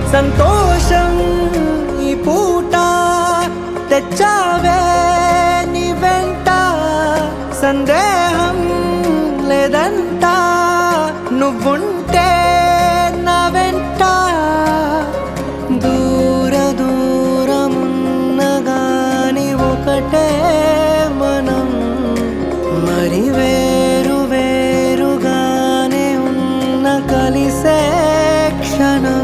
సంతోషం ఈ పూట తెచ్చావే నీ వెంట సందేహం లేదంట నువ్వుంటే నా వెంట దూర దూరమున్నగాని ఒకటే మనం మరి వేరు వేరుగానే ఉన్న కలిసే క్షణం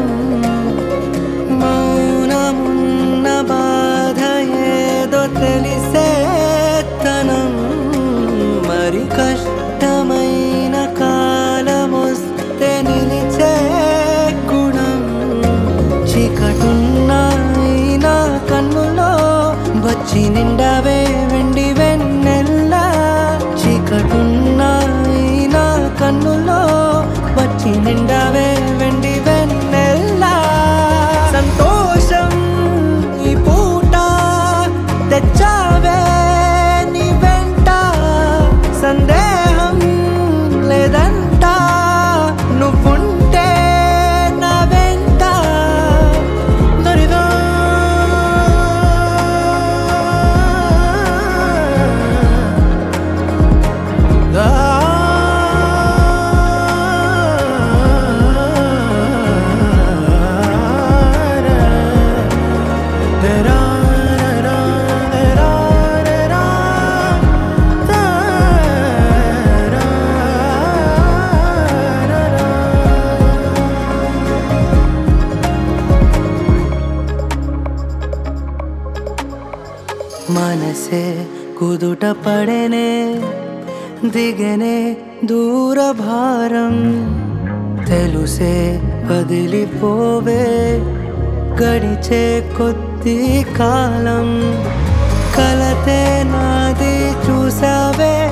మౌనమున్న బాధ ఏదో తెలిసే తనం మరి కష్టమైన కాలమొస్తే నిలిచే గుణం చీకటున్న ఈ నా కన్నులో వచ్చి నిండావే వెండి వెన్నెల్లా చీకటున్న ఈ నా కన్నులో వచ్చి నిండావే వెండి వెన్నెల్లా సంతోషం ఈ పూట తెచ్చావే నీ వెంట సందేహం లేదంట నువ్వుంటే నా వెంట దరిదా మనసే కుదుట పడేనే దిగనే దూర భారం తెలుసే వదిలిపోవే గడిచే కొద్ది కాలం కలతే నాది చూసావే